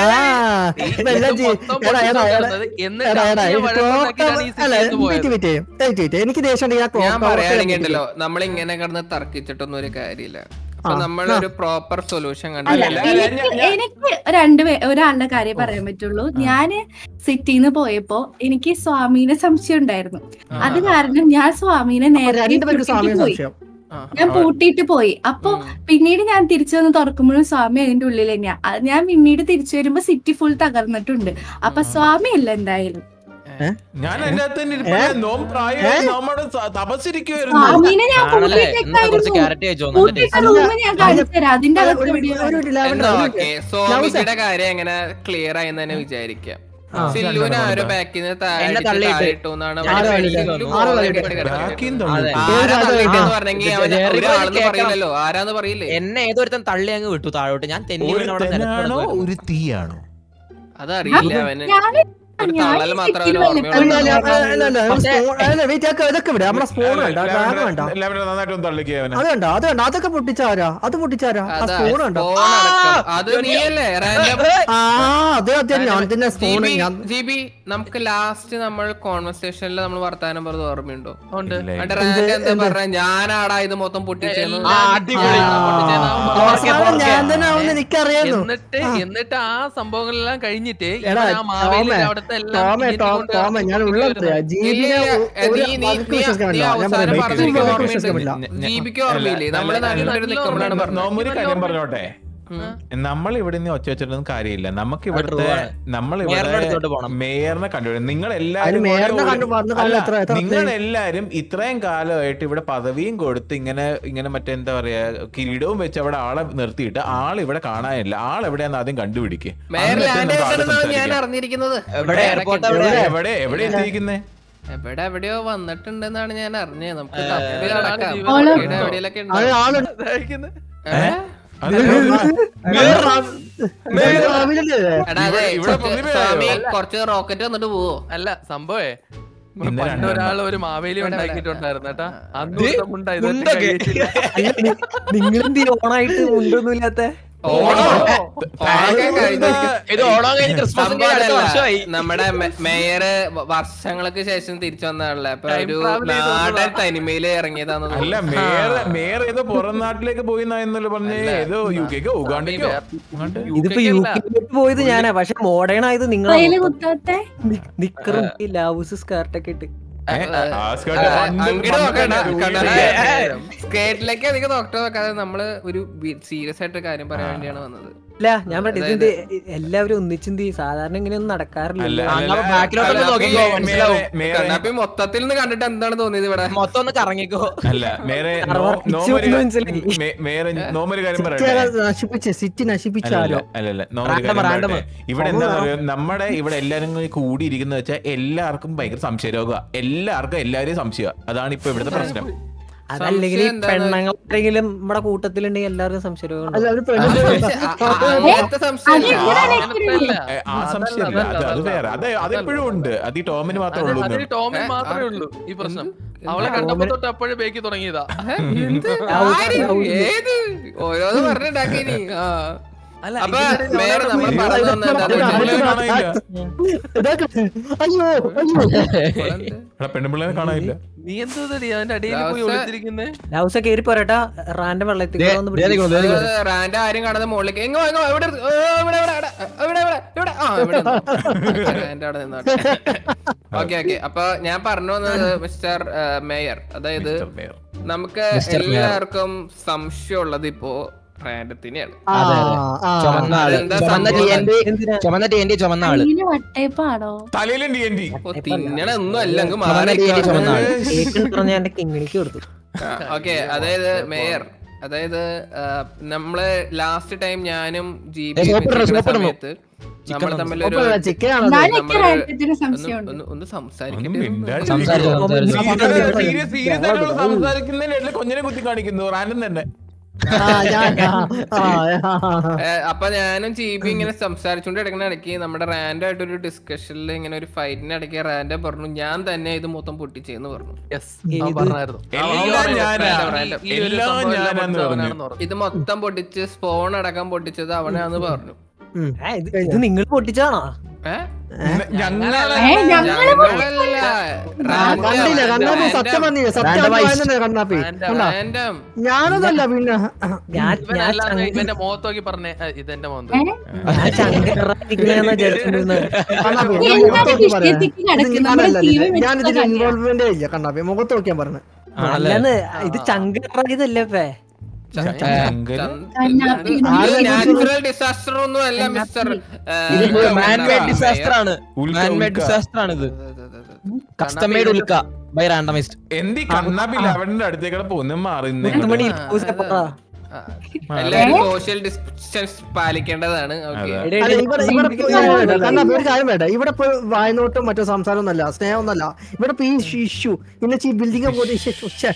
Speaker 4: ഈ
Speaker 2: ഇപ്പൊ എല്ലാം
Speaker 4: ഇത്
Speaker 2: ചെയ്യും.
Speaker 4: മൊത്തം
Speaker 2: എടാ, എടാ, എടാ,
Speaker 4: പൊട്ടിച്ചോണ്ടിരുന്നത് എന്നിട്ട്
Speaker 2: എടാ, എടാ,
Speaker 4: അതിനെ
Speaker 2: ഈ
Speaker 4: വഴക്കുണ്ടാക്കിയിട്ടാണ് ഈ
Speaker 2: ക്ലോക്ക് അല്ല,
Speaker 4: സിറ്റിയിൽ നിന്ന്
Speaker 2: wait,
Speaker 4: പോയത്.
Speaker 2: wait, wait, wait. എനിക്ക് ദേഷ്യം ഉണ്ടെങ്കിൽ ആ
Speaker 6: ഞാൻ
Speaker 2: ക്ലോക്ക്
Speaker 6: പറയുകയാണെങ്കിൽ ഉണ്ടല്ലോ നമ്മൾ ഇങ്ങനെ കിടന്ന് തർക്കിച്ചിട്ടൊന്നും ഒരു കാര്യമില്ല അപ്പൊ
Speaker 2: ആ,
Speaker 6: നമ്മളൊരു പ്രോപ്പർ സൊല്യൂഷൻ
Speaker 5: അല്ല
Speaker 6: കണ്ടില്ല
Speaker 5: എനിക്ക് എനിക്ക് രണ്ടുപേ ഒരാളുടെ കാര്യം പറയാൻ പറ്റുള്ളൂ ഞാന് സിറ്റിന്ന് പോയപ്പോ എനിക്ക് സ്വാമീനെ സംശയം ഉണ്ടായിരുന്നു അത് കാരണം ഞാൻ സ്വാമീനെ നേരത്തെ
Speaker 2: രണ്ടുപേർക്ക് സ്വാമിയെ
Speaker 5: പൂട്ടിയിട്ട് പോയി
Speaker 2: സംശയം
Speaker 5: ഞാൻ പൂട്ടിയിട്ട് പോയി അപ്പൊ പിന്നീട് ഞാൻ തിരിച്ചു വന്ന് തുറക്കുമ്പോഴും സ്വാമി അതിന്റെ ഉള്ളിൽ തന്നെയാ അത് ഞാൻ പിന്നീട് തിരിച്ചു വരുമ്പോ സിറ്റി ഫുൾ തകർന്നിട്ടുണ്ട് അപ്പൊ സ്വാമി അല്ല എന്തായാലും
Speaker 1: ഞാൻ അതിന്റെ അകത്ത് തന്നെ ഇരിപ്പുണ്ട്. നോം പ്രായമായി നമ്മുടെ സ- തപസ്സിരിക്കുവായിരുന്നു
Speaker 5: സ്വാമീനെ ഞാൻ
Speaker 3: ആണല്ലേ എന്നാ കുറച്ച്
Speaker 5: പൂട്ടിയിട്ടേക്കായിരുന്നു
Speaker 3: ക്യാരറ്റ് കഴിച്ചോ
Speaker 5: പൂട്ടിയിട്ട റൂമ് ഞാൻ കാണിച്ചു തരാം അതിന്റെ അകത്ത്
Speaker 2: ഒരു
Speaker 5: എവിടെയോ
Speaker 2: ഒരു ഒരു lavender,
Speaker 6: എന്നാ
Speaker 2: ഒരു
Speaker 6: ഓക്കെ സോമിജിയുടെ കാര്യം എങ്ങനെ ക്ലിയർ ആയി തന്നെ വിചാരിക്കാം സില്ലുവിനെ ആരോ ബാക്കിൽ നിന്ന് താഴെ
Speaker 3: എന്നെ
Speaker 6: അടിച്ച്
Speaker 3: തള്ളിയിട്ട്.
Speaker 6: താഴെ ഇട്ടു എന്നാണ്
Speaker 3: ഞാൻ
Speaker 6: പറഞ്ഞത്.
Speaker 3: തള്ളിയിട്ട്
Speaker 6: സില്ലു
Speaker 3: വന്നു.
Speaker 6: ബോധം
Speaker 2: ആറ്
Speaker 6: കെട്ട്
Speaker 2: തള്ളിയിട്ട്.
Speaker 6: കിടക്കുക.
Speaker 1: ബാക്കിയും
Speaker 3: അതെ.
Speaker 1: തള്ളി.
Speaker 6: ആരാ
Speaker 2: ഏത്
Speaker 6: തള്ളിയിട്ടെന്ന്
Speaker 2: ആ.
Speaker 6: പറഞ്ഞെങ്കിൽ
Speaker 3: ഇത്
Speaker 6: അവന്
Speaker 3: ജെറി
Speaker 6: ഒരാളെന്ന്
Speaker 3: കേൾക്കണം.
Speaker 6: പറയില്ലല്ലോ ആരാന്ന് പറയില്ലേ
Speaker 3: എന്നെ ഏതൊരുത്തൻ തള്ളി അങ്ങ് വിട്ടു താഴോട്ട് ഞാൻ തെന്നി വീണ് അവിടെ
Speaker 1: ഒരുത്തനാണോ
Speaker 3: നിലത്ത്
Speaker 1: ഒരു തീയാണോ
Speaker 6: അതറിയില്ല അവന്
Speaker 5: ഞാൻ
Speaker 6: ഒരു
Speaker 5: ഞാൻ
Speaker 6: തള്ളൽ മാത്രമേ
Speaker 5: സിറ്റിയിൽ
Speaker 6: അവന്
Speaker 5: വന്നപ്പോൾ
Speaker 2: അല്ല, അല്ല,
Speaker 6: ഓർമ്മയുള്ളൂ
Speaker 2: അല്ല, അല്ല, അല്ല, spoon- അല്ല, wait, അതൊക്കെ ഇതൊക്കെ ഇവിടെ നമ്മുടെ സ്പൂൺ വേണ്ട ഡ്രാഗ് വേണ്ട
Speaker 1: ലെവനർ നന്നായിട്ട് ഒന്ന് തള്ളിക്കുക അവനെ
Speaker 2: അത് വേണ്ട അത് വേണ്ട അതൊക്കെ പൊട്ടിച്ചാരാ അത് പൊട്ടിച്ചാരാ ആ
Speaker 6: അതാ
Speaker 2: സ്പൂൺ വേണ്ട
Speaker 6: phone അടക്കം. അത് നീയല്ലേ റാൻഡം
Speaker 2: ആ അതെ അതെ ഞാൻ തന്നെ സ്പൂൺ ഞാൻ
Speaker 6: ജിബി നമുക്ക് ലാസ്റ്റ് നമ്മൾ കോൺവെർസേഷനിൽ നമ്മൾ വർത്താനം പറഞ്ഞത് ഓർമ്മയുണ്ടോ
Speaker 4: ഉണ്ട്
Speaker 1: ഇല്ല,
Speaker 6: എന്നിട്ട് റാൻഡ് എന്താ പറഞ്ഞ ഞാനാടാ ഇത് മൊത്തം പൊട്ടിച്ചെന്ന്
Speaker 4: എല്ലാം
Speaker 3: അടിപൊളി.
Speaker 4: ഞാൻ പൊട്ടിച്ചേന്നാ അവൻ
Speaker 2: അവസാനം
Speaker 3: പോർക്കെ.
Speaker 2: ഞാൻ തന്നെ ആവുന്ന എനിക്കറിയാന്നു
Speaker 4: എന്നിട്ട് എന്നിട്ട് ആ സംഭവങ്ങളെല്ലാം കഴിഞ്ഞിട്ട്
Speaker 2: എടാ,
Speaker 4: ഇവൻ ആ മാവേലിയുടെ
Speaker 2: ടോമേ,
Speaker 4: അവിടുത്തെ എല്ലാം
Speaker 2: ടോമേ
Speaker 4: ഇങ്ങനെ
Speaker 2: ടോ-
Speaker 4: കൊണ്ട്
Speaker 2: ടോമേ ഞാൻ
Speaker 4: ഇറക്കി
Speaker 2: ഉള്ള
Speaker 4: കൊണ്ടുവരുന്നത്.
Speaker 2: ജീവിനെ
Speaker 6: ഇല്ല,
Speaker 2: ഒരു
Speaker 6: നീ- നീ-
Speaker 2: വാക്ക്
Speaker 6: നീ-
Speaker 2: വിശ്വസിക്കാൻ
Speaker 6: നീ
Speaker 2: പറ്റില്ല. ഞാൻ
Speaker 6: അവസാനം
Speaker 2: പറയാം.
Speaker 6: പറഞ്ഞത്
Speaker 2: എനിക്ക്
Speaker 6: എനിക്ക്
Speaker 2: വാക്ക്
Speaker 6: ഓർമ്മയുണ്ട്.
Speaker 2: വിശ്വസിക്കാൻ പറ്റില്ല.
Speaker 1: ഞ-
Speaker 6: ജിബിക്ക് ഓർമ്മയില്ലേ നമ്മള്
Speaker 1: അല്ല,
Speaker 6: നാട്ടിൽ
Speaker 1: അല്ല,
Speaker 6: നിൽക്കുമ്പോഴാണ് പറഞ്ഞത്
Speaker 1: നോമ്പൊരു കാര്യം പറഞ്ഞോട്ടെ നമ്മൾ ഇവിടെ നിന്ന് ഒച്ച വെച്ചിട്ടൊന്നും കാര്യമില്ല നമുക്ക് ഇവിടുത്തെ
Speaker 3: true ആണ്.
Speaker 1: നമ്മൾ
Speaker 3: മേയറിന്റെ
Speaker 1: ഇവിടെ
Speaker 3: അടുത്തോട്ട് പോണം.
Speaker 1: മേയറിനെ കണ്ടുപിടിക്കും നിങ്ങൾ
Speaker 2: അതിന്
Speaker 1: എല്ലാരും
Speaker 2: മേയറിനെ
Speaker 1: ഒരു-
Speaker 2: കണ്ടു വന്ന് കണ്ട്
Speaker 1: അല്ല,
Speaker 2: എത്ര- എത്ര
Speaker 1: നിങ്ങൾ എല്ലാരും ഇത്രയും കാലമായിട്ട് ഇവിടെ പദവിയും കൊടുത്ത് ഇങ്ങനെ ഇങ്ങനെ മറ്റേ എന്താ പറയാ കിരീടവും വെച്ച് അവിടെ ആളെ നിർത്തിയിട്ട് ആൾ ഇവിടെ കാണാനില്ല ആൾ എവിടെയാന്ന് ആദ്യം കണ്ടുപിടിക്കുക
Speaker 6: മേയർ
Speaker 1: എന്നിട്ട്
Speaker 6: ലാൻഡ്
Speaker 1: നമുക്ക് ആളെ
Speaker 6: ചെയ്തിട്ടുണ്ടെന്നാണ് ഞാൻ
Speaker 1: സംസാരിക്കാം.
Speaker 6: അറിഞ്ഞിരിക്കുന്നത്
Speaker 3: എവിടെ എയർപോർട്ട്
Speaker 1: എവിടെ
Speaker 3: എവിടെ
Speaker 1: എവിടെ എവിടെ എത്തിയിരിക്കുന്നേ
Speaker 6: എവിടെ എവിടെയോ വന്നിട്ടുണ്ടെന്നാണ് ഞാൻ അറിഞ്ഞത് നമുക്ക്
Speaker 4: ഏ,
Speaker 6: തപ്പി
Speaker 4: ഒരാള്
Speaker 6: നടക്കാം
Speaker 4: ജീവൻ
Speaker 5: ഓള്
Speaker 6: ഇവിടെ എവിടെയെങ്കിലൊക്കെ
Speaker 2: അത്
Speaker 6: ഉണ്ടാവും.
Speaker 2: ആളുണ്ട്
Speaker 4: ഇതായിരിക്കുന്നെ.
Speaker 6: ഏ?
Speaker 1: അത്
Speaker 2: മേയർ റാമിലല്ലേ?
Speaker 6: എടാ, അതെ,
Speaker 1: ഇവിടെ- ഇവിടെ
Speaker 6: കുറച്ച്
Speaker 1: പ്രതിഭയായോ?
Speaker 6: സ്വാമി കുറച്ച് റോക്കറ്റ് വന്നിട്ട് പോവോ
Speaker 4: അല്ല സംഭവേ
Speaker 1: ഇന്ന്
Speaker 4: പണ്ട്
Speaker 1: രണ്ടെണ്ണം.
Speaker 4: ഒരാൾ ഒരു മാവേലി ഉണ്ടാക്കിയിട്ടുണ്ടായിരുന്നു കേട്ടാ അന്ന്
Speaker 3: ദേ,
Speaker 4: ദിവസം മുണ്ടാ ഇതൊക്കെ
Speaker 3: മുണ്ടൊക്കെ.
Speaker 4: കഴിയിച്ചില്ല.
Speaker 7: നിങ്ങളെന്തി ഓണായിട്ട് മുണ്ടൊന്നുമില്ലാത്ത
Speaker 6: ഓണോ ഓണൊക്കെ കഴിഞ്ഞിരിക്കും.
Speaker 3: ഇത് ഓണം കഴിഞ്ഞ് ക്രിസ്മസ്
Speaker 6: സംഭവം
Speaker 3: അടുത്ത
Speaker 6: അതല്ല.
Speaker 3: വർഷമായി
Speaker 6: നമ്മുടെ മെ- മേയറ് വ- വർഷങ്ങൾക്ക് ശേഷം തിരിച്ചു വന്നതാണല്ലേ അപ്പൊ
Speaker 4: Time
Speaker 6: ഒരു
Speaker 4: travel ചെയ്ത്
Speaker 6: നാടൻ
Speaker 4: വന്നതാ.
Speaker 6: തനിമയില് ഇറങ്ങിയതാന്ന്
Speaker 1: അല്ല
Speaker 6: തോന്നുന്നു.
Speaker 1: മേയർ മേയർ ഏതോ പുറം നാട്ടിലേക്ക് പോയി എന്നല്ലോ പറഞ്ഞേ ഏതോ യു കെക്കോ ഉഗാണ്ടയ്ക്കോ അങ്ങോട്ട്
Speaker 7: ഇതിപ്പോ
Speaker 4: UK
Speaker 7: യു
Speaker 4: അല്ല.
Speaker 7: കെയിലോട്ട് പോയത് ഞാനാ പക്ഷെ മോഡേൺ ആയത്
Speaker 5: കയ്യില്
Speaker 7: നിങ്ങളാണ്
Speaker 5: കുത്താത്തെ
Speaker 7: നിക്കറും ഈ ലാവൂസ് സ്കേർട്ടൊക്കെ ഇട്ട്
Speaker 1: ഏ, ആ skirt
Speaker 6: അതെ,
Speaker 1: പണ്ട്
Speaker 6: അങ്ങട്
Speaker 1: പണ്ട്
Speaker 6: നോക്കണ്ട,
Speaker 1: തന്നെ
Speaker 6: കണ്ടോ?
Speaker 1: ഊരിയിട്ട്
Speaker 6: സ്കേറ്റിലേക്ക് അധികം ഡോക്ടർ നോക്കാതെ നമ്മള് ഒരു സീരിയസ് ആയിട്ട് കാര്യം പറയാൻ വേണ്ടിയാണ് വന്നത്
Speaker 7: അല്ല ഞാൻ പറഞ്ഞത് ഇതിന്റെ എല്ലാവരും ഒന്നിച്ചെന്ത് സാധാരണ ഇങ്ങനെയൊന്നും
Speaker 1: അല്ല,
Speaker 7: നടക്കാറില്ല
Speaker 1: അല്ല,
Speaker 3: അങ്ങ്
Speaker 1: അല്ല,
Speaker 3: ബാക്കിലോട്ട്
Speaker 1: അല്ല,
Speaker 3: നോക്കിക്കോ,
Speaker 1: മേയറെ-
Speaker 3: മനസ്സിലാവും.
Speaker 1: മേയറെ-
Speaker 6: കണ്ണാപ്പി മൊത്തത്തിൽ നിന്ന് കണ്ടിട്ട് എന്താണ് തോന്നിയത് ഇവിടെ
Speaker 3: മൊത്തം ഒന്ന് കറങ്ങിക്കോ
Speaker 1: അല്ല മേരെ
Speaker 7: സർവർ
Speaker 1: നോമൊരു
Speaker 7: ഇച്ചു മനസ്സിലായി.
Speaker 1: മേരെ നോമൊരു കാര്യം
Speaker 2: സിറ്റി
Speaker 1: പറയട്ടെ
Speaker 2: ആരാ നശിപ്പിച്ച സിറ്റി നശിപ്പിച്ച
Speaker 1: അല്ലല്ല
Speaker 2: ആരോ
Speaker 1: അല്ലല്ല നോമൊരു
Speaker 3: Random,
Speaker 1: കാര്യം
Speaker 3: random.
Speaker 1: പറയട്ടെ ഇവിടെ എന്താ പറയുക നമ്മുടെ ഇവിടെ എല്ലാരും കൂടി കൂടിയിരിക്കുന്ന വെച്ചാൽ എല്ലാവർക്കും ഭയങ്കര സംശയരോഗ എല്ലാവർക്കും എല്ലാവരെയും സംശയം അതാണ് ഇപ്പൊ ഇവിടുത്തെ പ്രശ്നം
Speaker 7: അതല്ലെങ്കിൽ ഈ
Speaker 6: സംശയം എന്താന്ന്
Speaker 7: പെണ്ണുങ്ങൾ ആരെങ്കിലും നമ്മുടെ കൂട്ടത്തിലുണ്ടെങ്കിൽ എല്ലാവർക്കും സംശയം
Speaker 2: അല്ല ഒരു പെണ്ണ്
Speaker 6: ആ, ആ, അങ്ങനത്തെ സംശയം
Speaker 4: അങ്ങനത്തെ അല്ല.
Speaker 1: ഏ, ആ സംശയമില്ല അത് അത് വേറെ അത് അതെപ്പോഴും ഉണ്ട് അത് ഈ ടോമിന് മാത്രമേ ഉള്ളൂ
Speaker 4: അത്
Speaker 1: എന്ന്.
Speaker 4: ടോമിൽ
Speaker 6: ഏ,
Speaker 4: മാത്രമേ
Speaker 6: ആ,
Speaker 4: ഉള്ളൂ ഈ പ്രശ്നം
Speaker 6: എന്ത്?
Speaker 4: അവളെ
Speaker 6: എന്താ?
Speaker 4: കണ്ടപ്പോ തൊട്ട് അപ്പോഴേ ബേക്ക് തുടങ്ങിയതാ
Speaker 6: ഏത് ഓരോന്ന് പറഞ്ഞിട്ടാക്കി നീ ആ
Speaker 4: അല്ല
Speaker 6: അപ്പൊ
Speaker 4: ഇതിനിടെ
Speaker 6: മേയർ
Speaker 4: ഒരാള്
Speaker 6: നമ്മൾ
Speaker 1: ഇത്
Speaker 6: പറഞ്ഞു വന്നത്
Speaker 1: ഇത്
Speaker 6: എന്താന്ന്
Speaker 1: ഇത്
Speaker 6: വെച്ചാല്
Speaker 1: കാണാനില്ല.
Speaker 2: ഇതൊക്കെ അയ്യോ അയ്യോ
Speaker 1: എടാ, പെണ്ണുപിള്ളേനെ കാണാനില്ല
Speaker 4: നീ എന്തോന്നടി അവന്റെ അടിയിൽ പോയി
Speaker 6: ദാസ-
Speaker 4: ഒളിച്ചിരിക്കുന്നേ
Speaker 7: ലൗസ കേറി പോരട്ടാ റാൻഡം വെള്ളത്തിൽ
Speaker 3: ദേ,
Speaker 7: വന്ന്
Speaker 3: ദേ
Speaker 7: പിടിക്കും.
Speaker 3: നിൽക്കുന്നു, ദേ നിൽക്കുന്നു.
Speaker 6: അത് റാൻഡ് ആരും കാണാതെ മുകളിലേക്ക് എങ്ങോ എങ്ങോ ഇവിടെ എടുത്ത്, ഏ, ഇവിടെ ഇവിടെ ഇവിടെ ഇവിടെ ഇവിടെ ഇവിടെ ആ ഇവിടെ റാൻഡ് അവിടെ നിന്നോട്ടെ ഓക്കെ ഓക്കെ അപ്പൊ ഞാൻ പറഞ്ഞു വന്നത് മിസ്റ്റർ മേയർ അതായത്
Speaker 1: മിസ്റ്റർ മേയർ.
Speaker 6: നമുക്ക്
Speaker 3: മിസ്റ്റർ മേയർ.
Speaker 6: എല്ലാവർക്കും സംശയമുള്ളത് ഇപ്പോ റാൻഡത്തിനെയാണ്
Speaker 2: ആ, ആ.
Speaker 3: ചുമന്ന ആള്
Speaker 6: അതെന്താ
Speaker 3: ചുമന്ന
Speaker 6: സംഭവം?
Speaker 3: TNT
Speaker 7: എന്തിനാ
Speaker 3: ചുമന്ന ടി എൻ ടി ചുമന്ന ആള്
Speaker 5: കയ്യില് വട്ടയപ്പാണോ
Speaker 1: തലയിലും ഡി എൻ ഡി
Speaker 6: ഓ, തിന്നണ ഒന്നും അല്ല അങ്ങ്
Speaker 3: ചുമന്ന
Speaker 6: മാറി
Speaker 3: TNT ചുമന്ന ആള്
Speaker 7: കേക്ക് പറഞ്ഞ എന്റെ കിങ്ങിണിക്ക് കൊടുത്തു
Speaker 6: ഓക്കെ അതായത് മേയർ അതായത് ആ, നമ്മള് ലാസ്റ്റ് ടൈം ഞാനും ജി
Speaker 3: ഏ, soap ഇടണം, soap ഇടണം.
Speaker 6: സമയത്ത് നമ്മൾ
Speaker 3: Chicken
Speaker 6: തമ്മിൽ
Speaker 2: ഒപ്പം
Speaker 6: ഒരു
Speaker 2: വേണം, chicken ആണോ ഇത്?
Speaker 5: ഞാനൊക്കെ
Speaker 6: നമ്മള്
Speaker 5: റാൻഡത്തിന്
Speaker 6: ഒന്ന്
Speaker 5: സംശയമുണ്ട്
Speaker 6: ഒന്ന് ഒന്ന്
Speaker 1: ഒന്നും
Speaker 6: സംസാരിക്കട്ടെ
Speaker 1: മിണ്ടാണ്ട്
Speaker 3: സംസാരിച്ചു സംസാരിച്ചു
Speaker 1: സീരിയസ് സീരിയസ് ആയിട്ടുള്ള സംസാരിക്കുന്നതിന് കൊഞ്ഞനെ കുത്തി കാണിക്കുന്നു റാൻഡം തന്നെ
Speaker 2: ആ, ഞാൻ- ആ, ആ, ആ.
Speaker 6: ഏ, അപ്പൊ ഞാനും ചീബി ഇങ്ങനെ സംസാരിച്ചുകൊണ്ട് ഇടക്കുന്ന ഇടയ്ക്ക് നമ്മുടെ റാൻഡം ആയിട്ട് ഒരു ഡിസ്കഷനിൽ ഇങ്ങനെ ഒരു ഫൈറ്റിന് ഇടയ്ക്ക് റാൻഡം പറഞ്ഞു ഞാൻ തന്നെ ഇത് മൊത്തം പൊട്ടിച്ചെന്ന് പറഞ്ഞു
Speaker 4: Yes, അവൻ പറഞ്ഞായിരുന്നു.
Speaker 1: എല്ലാം
Speaker 4: അവൻ
Speaker 1: ഞാനാ.
Speaker 4: random, ഈ ഒരു
Speaker 1: എല്ലാം
Speaker 4: സംഭവം എല്ലാം
Speaker 1: ഞാനാന്ന്
Speaker 4: പൊട്ടിച്ചത്
Speaker 1: പറഞ്ഞു.
Speaker 4: അവനാണെന്ന് പറഞ്ഞു.
Speaker 6: ഇത് മൊത്തം പൊട്ടിച്ച് സ്പോൺ അടക്കം പൊട്ടിച്ചത് അവനാന്ന് പറഞ്ഞു
Speaker 2: ഉം.
Speaker 7: ഏ, ഇത് ഇത് നിങ്ങൾ പൊട്ടിച്ചാണോ
Speaker 6: ഏ?
Speaker 1: ഞങ്ങളെ
Speaker 5: ഏ, ഞങ്ങള്
Speaker 6: ഞങ്ങളല്ല.
Speaker 2: ആ,
Speaker 6: റാൻഡം,
Speaker 2: കണ്ടില്ല കണ്ണാപ്പി
Speaker 6: റാൻഡം.
Speaker 2: സത്യം പറഞ്ഞില്ല സത്യം
Speaker 3: Randomized.
Speaker 2: പറയുന്നുണ്ട് കണ്ണാപ്പി
Speaker 4: Random.
Speaker 2: കണ്ടാ
Speaker 6: റാൻഡം.
Speaker 2: ഞാനതല്ല പിന്നെ
Speaker 7: ഞാൻ ഞാൻ
Speaker 4: ഇവനല്ലാതെ
Speaker 7: ചങ്ക-
Speaker 4: ഇവന്റെ മുഖത്ത് നോക്കി പറഞ്ഞേ "ആ, ഇതെന്റെ മോന്ത്
Speaker 7: ഞാൻ ചങ്കറായിരിക്കണെന്നാ വിചാരിച്ചോണ്ടിരുന്നത്
Speaker 2: കണ്ണാപ്പി ഞാൻ
Speaker 5: എന്താണ്
Speaker 2: മുഖത്ത് നോക്കി പറയാം
Speaker 5: വിഷയത്തിലേക്ക്
Speaker 2: ഇത്
Speaker 5: കിടക്കുന്നത്? നമ്മുടെ
Speaker 2: ഞാനല്ല
Speaker 5: ജീവൻ
Speaker 2: ഇത്. ഞാൻ ഇതിൽ
Speaker 5: വെച്ചിട്ടുള്ള
Speaker 2: ഇൻവോൾവ്മെന്റ് ഇല്ല കണ്ണാപ്പി മുഖത്ത് നോക്കിയാൻ പറഞ്ഞു
Speaker 7: അല്ലെന്ന് ഇത് ചങ്കറായതല്ലേ ഇപ്പേ
Speaker 5: കണ്ണാപ്പി
Speaker 6: ഇത്
Speaker 2: ആരും
Speaker 6: നാച്ചുറൽ ഡിസാസ്റ്റർ ഒന്നും അല്ല മിസ്റ്റർ
Speaker 3: ഇത് മാൻമേഡ് ഡിസാസ്റ്റർ ആണ് മാൻമേഡ് ഡിസാസ്റ്റർ ആണ് ഇത് കസ്റ്റം മെയ്ഡ് ഉൽക്ക ബൈ റാൻഡമൈസ്ഡ്
Speaker 1: എന്തി കണ്ണാപ്പി ലെവലിന്റെ അടുത്തേക്കൂടെ പോകുന്ന മാറുന്നേ
Speaker 7: പത്ത് മണി പൂസപ്പെട്ടാ
Speaker 6: എല്ലാവരും സോഷ്യൽ ഡിസ്റ്റൻസ് പാലിക്കേണ്ടതാണ് ഓക്കെ
Speaker 1: അതെ.
Speaker 2: അല്ല ഇവിടെ ഇവിടെ ഇപ്പൊ ഞാൻ പറയട്ടെ, കണ്ണാപ്പി ഒരു കാര്യം വേണ്ട ഇവിടെ ഇപ്പൊ വായനോട്ടും മറ്റോ സംസാരം ഒന്നല്ല സ്നേഹം ഒന്നല്ല ഇവിടെ ഇപ്പൊ ഈ ഇഷ്യൂ പിന്നെ ഈ ബിൽഡിംഗ് പോയിട്ട് ശ്ശെ, ശ്ശെ,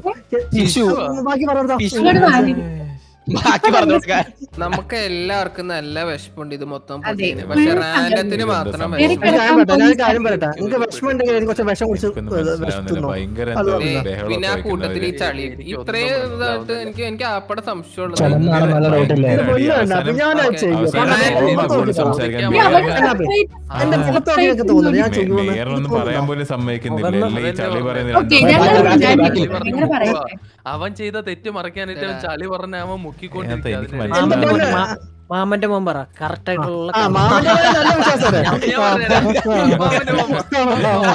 Speaker 3: Issue.
Speaker 2: ബാക്കി പറഞ്ഞോ
Speaker 5: ഇങ്ങോട്ട് വാങ്ങി.
Speaker 3: ബാക്കി പറഞ്ഞു കൊടുക്കാൻ
Speaker 6: നമുക്ക് എല്ലാവർക്കും നല്ല വിഷമുണ്ട് ഇത് മൊത്തം
Speaker 5: അതെ.
Speaker 6: പൊട്ടിയതിന്. പക്ഷെ
Speaker 5: ഒരു
Speaker 6: റാൻഡത്തിന് മാത്രം
Speaker 5: ഒരു
Speaker 6: വിഷമം
Speaker 2: ഒരു കാര്യം പറയട്ടെ ഞാൻ ഒരു കാര്യം പറയട്ടെ നിങ്ങൾക്ക് വിഷമം ഉണ്ടെങ്കിൽ എനിക്ക് കുറച്ച് വിഷം കുടിച്ച് വിഷത്തുന്നോ
Speaker 1: ഭയങ്കര
Speaker 2: അത്
Speaker 1: എന്തോ
Speaker 2: പറഞ്ഞോ.
Speaker 1: ബഹളമൊക്കെ
Speaker 6: പിന്നെ ആ കൂട്ടത്തിൽ ഈ
Speaker 1: വെക്കുന്നവര്.
Speaker 6: ചളി
Speaker 4: എനിക്ക്
Speaker 6: ഇത്രയും
Speaker 4: ഒന്നും
Speaker 6: ഇതായിട്ട് എനിക്ക് എനിക്ക് ആപ്പടെ സംശയമുള്ളത്
Speaker 3: ചുമന്നാണ് നല്ല ഡൗട്ടില്ലേ
Speaker 2: ഇത് പൊന്നു വേണ്ട അപ്പൊ ഞാൻ അത് ചെയ്യും
Speaker 1: അവസാനം
Speaker 2: കണ്ണാപ്പി
Speaker 1: ഓർമ്മ
Speaker 2: മുഖത്ത്
Speaker 1: കൂടുതൽ
Speaker 2: നോക്കി പറ.
Speaker 1: സംസാരിക്കാൻ
Speaker 5: ഇനി അവൻ
Speaker 1: മേയർ-
Speaker 2: കണ്ണാപ്പി എന്റെ മുഖത്ത് നോക്കി എനിക്ക് തോന്നുന്നു ഞാൻ ചെയ്യുമെന്ന്
Speaker 1: മേയറൊന്നും
Speaker 2: എനിക്ക്
Speaker 1: പറയാൻ
Speaker 2: തോന്നുന്നു.
Speaker 1: പോലും സമ്മതിക്കുന്നില്ല
Speaker 7: മുഖം
Speaker 1: എല്ലാം ഈ ചളി പറയുന്ന
Speaker 5: ഓക്കേ,
Speaker 1: രണ്ടും.
Speaker 5: ഞങ്ങൾ
Speaker 3: ബാക്കി,
Speaker 5: വിചാരിക്കും.
Speaker 3: ബാക്കി.
Speaker 5: നിങ്ങൾ പറയട്ടെ
Speaker 4: അവൻ ചെയ്ത തെറ്റ് മറക്കാനായിട്ട് അവൻ ചളി പറഞ്ഞ അവൻ മുക്കിക്കൊണ്ടിരിക്കുക
Speaker 1: എനിക്ക്
Speaker 4: അതിന്
Speaker 1: മനസ്സിലായി.
Speaker 7: മാമന്റെ
Speaker 2: എന്റെ
Speaker 7: മോൻ മാ- മാമന്റെ മോൻ പറ കറക്റ്റ് ആയിട്ടുള്ള
Speaker 2: ആ
Speaker 7: കാര്യം.
Speaker 2: മാമന്റെ മേലെ നല്ല വിശ്വാസമാണ്
Speaker 4: ഞാൻ പറഞ്ഞുതരാം. മാമന്റെ മോൻ പറ.